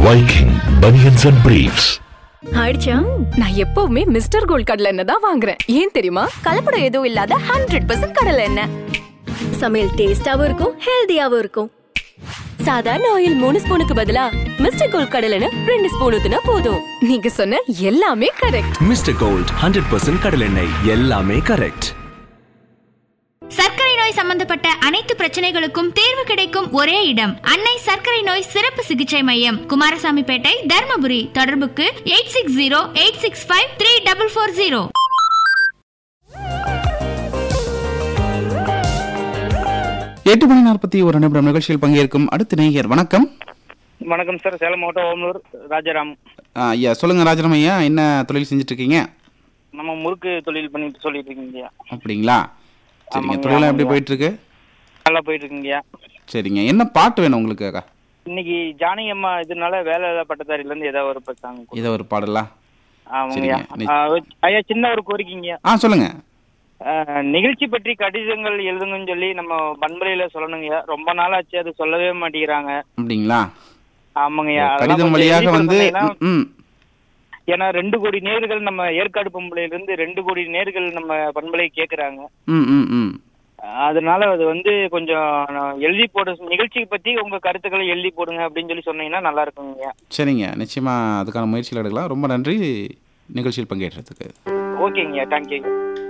Viking Bunions and Briefs. ஆயிடுச்சா நான் எப்பவுமே மிஸ்டர் கோல்ட் கடலை எண்ணெய் தான் வாங்குறேன் ஏன் தெரியுமா கலப்படம் எதுவும் இல்லாத ஹண்ட்ரட் பர்சன்ட் கடலை எண்ணெய் சமையல் டேஸ்டாவும் இருக்கும் ஹெல்தியாவும் இருக்கும் சாதாரண ஆயில் மூணு ஸ்பூனுக்கு பதிலா மிஸ்டர் கோல்ட் கடலைன்னு ரெண்டு ஸ்பூன் ஊத்துனா போதும் நீங்க சொன்ன எல்லாமே correct mister gold hundred percent கடலெண்ணெய் எல்லாமே கரெக்ட் சர்க்கரை நோய் சம்பந்தப்பட்ட அனைத்து பிரச்சனைகளுக்கும் தீர்வு கிடைக்கும் ஒரே இடம் அன்னை சர்க்கரை நோய் சிறப்பு சிகிச்சை மையம் குமாரசாமிப்பேட்டை தர்மபுரி தொடர்புக்கு eight six zero eight six five three double four zero எட்டு மணி நாற்பத்தி ஒரு நிமிடம் நிகழ்ச்சியில் பங்கேற்கும் அடுத்த நேயர் வணக்கம் வணக்கம் சார் சேலம் மாவட்டம் ஓமலூர் ராஜாராம் ஆ, ஐயா சொல்லுங்க ராஜரம் ஐயா என்ன தொழில் செஞ்சுட்டு இருக்கீங்க நம்ம முறுக்கு தொழில் பண்ணிட்டு சொல்லிட்டு இருக்கீங்கய்யா அப்படிங்களா சரிங்க ஆமாங்க, தொழிலாம் எப்படி ஆமாங்க. போயிட்டு இருக்கு நல்லா போயிட்டு இருக்கீங்கய்யா சரிங்க என்ன பாட்டு வேணும் உங்களுக்கு அக்கா இன்னைக்கு ஜானகி அம்மா இதனால வேலை இல்லா பட்டதாரில இருந்து ஏதாவது ஒரு பச்சாங்க இதை ஒரு பாடலா ஆமாங்கய்யா சரிங்க. ஆ, ஐயா சின்ன ஒரு கோரிக்கைங்கய்யா ஆ சொல்லுங்க ஆ, நிகழ்ச்சி பற்றி கடிதங்கள் எழுதுங்கன்னு சொல்லி நம்ம பண்பலையில சொல்லணுங்கய்யா ரொம்ப நாள் ஆச்சு அது சொல்லவே மாட்டேங்கிறாங்க அப்படிங்களா ஆமாங்கய்யா அதெல்லாம் கடிதம் கொஞ்சம் வழியாக எழுதி போட வந்து சொன்னீங்கன்னா, ம், ம் ஏன்னா ரெண்டு கோடி நேர்கள் நம்ம ஏற்காடு பண்பலையில இருந்து ரெண்டு கோடி நேர்கள் நம்ம பண்பலை கேக்குறாங்க ம் ம் ம் அதனால அது வந்து கொஞ்சம் நான் எழுதி போட நிகழ்ச்சியை பத்தி உங்க கருத்துக்களை எழுதி போடுங்க அப்படின்னு சொல்லி சொன்னீங்கன்னா நல்லா இருக்குங்க சரிங்க நிச்சயமா அதுக்கான முயற்சிகள் எடுக்கலாம் ரொம்ப நன்றி நிகழ்ச்சியில் பங்கேற்றதுக்கு ஓகேங்கய்யா தேங்க்யூ